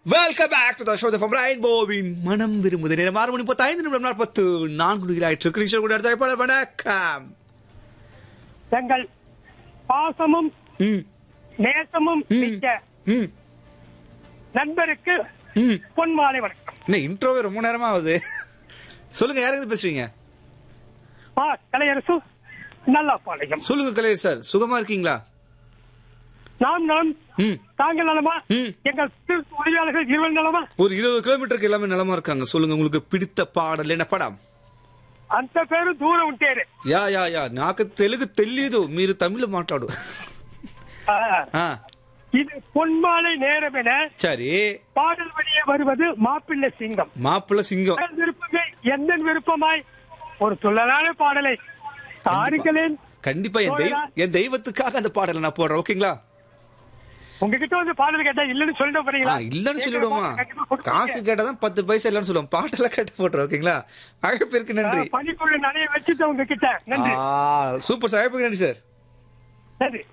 Welcome back to the show from ரெயின்போவின் மனம் விரும்புது நேரம் ஆறு மணி முப்பத்தி ஐந்து நிமிடம் நாற்பத்து நான்கு டிகிரி கிருஷ்ணன் கூட அடுத்த போல வணக்கம் தங்கள் பாசமும் ம் நேசமும் ம். மிக்க ம் நண்பருக்கு ம் பொன் மாலை வணக்கம் என்ன இன்ட்ரோவே ரொம்ப நேரமா ஆகுது சொல்லுங்க யாருங்க பேசுறீங்க ஆ கலையரசு நல்லா பாளையம் சொல்லுங்க கலையர் சார் சுகமா இருக்கீங்களா நாம் நலம் ம் தாங்கள் நலமா ம். எங்கள் திரு உதவியாளர்கள் இருவர் நலமா ஒரு இருபது கிலோமீட்டருக்கு எல்லாமே நலமா இருக்காங்க சொல்லுங்க உங்களுக்கு பிடித்த பாடல் என்ன படம் అంత పేరు దూరం ఉంటేనే యా యా యా నాకు తెలుగు తెలీదు మీరు తమిళ మాట్లాడు ஆ, ఆ, இது பொன்மாலை நேரம் என சரி பாடல் வழியே வருவது மாப்பிள்ளை சிங்கம் மாப்பிள்ள சிங்கம் உங்கள் விருப்பமே எந்த விருப்பமாய் ஒரு துள்ளலான பாடலை தாருங்களேன் கண்டிப்பா என் தெய்வ என் தெய்வத்துக்காக அந்த பாடலை நான் போடுறேன் ஓகேங்களா உங்ககிட்ட வந்து பாடல் கேட்டா இல்லன்னு சொல்லிட்டு ஆ, போறீங்களா இல்லன்னு சொல்லிடுவோமா கண்டிப்பா கொடுப்பீங்க. காசு கேட்டாதான் பத்து பைசா இல்லைன்னு சொல்லுவோம் பாட்டெல்லாம் கேட்டு போட்டுறோம் ஓகேங்களா அழைப்பிற்கு நன்றி பனிக்குள்ள நிறைய வச்சுட்டு உங்ககிட்ட நன்றி ஆ, சூப்பர் சார் அழைப்புக்கு நன்றி சார் நன்றி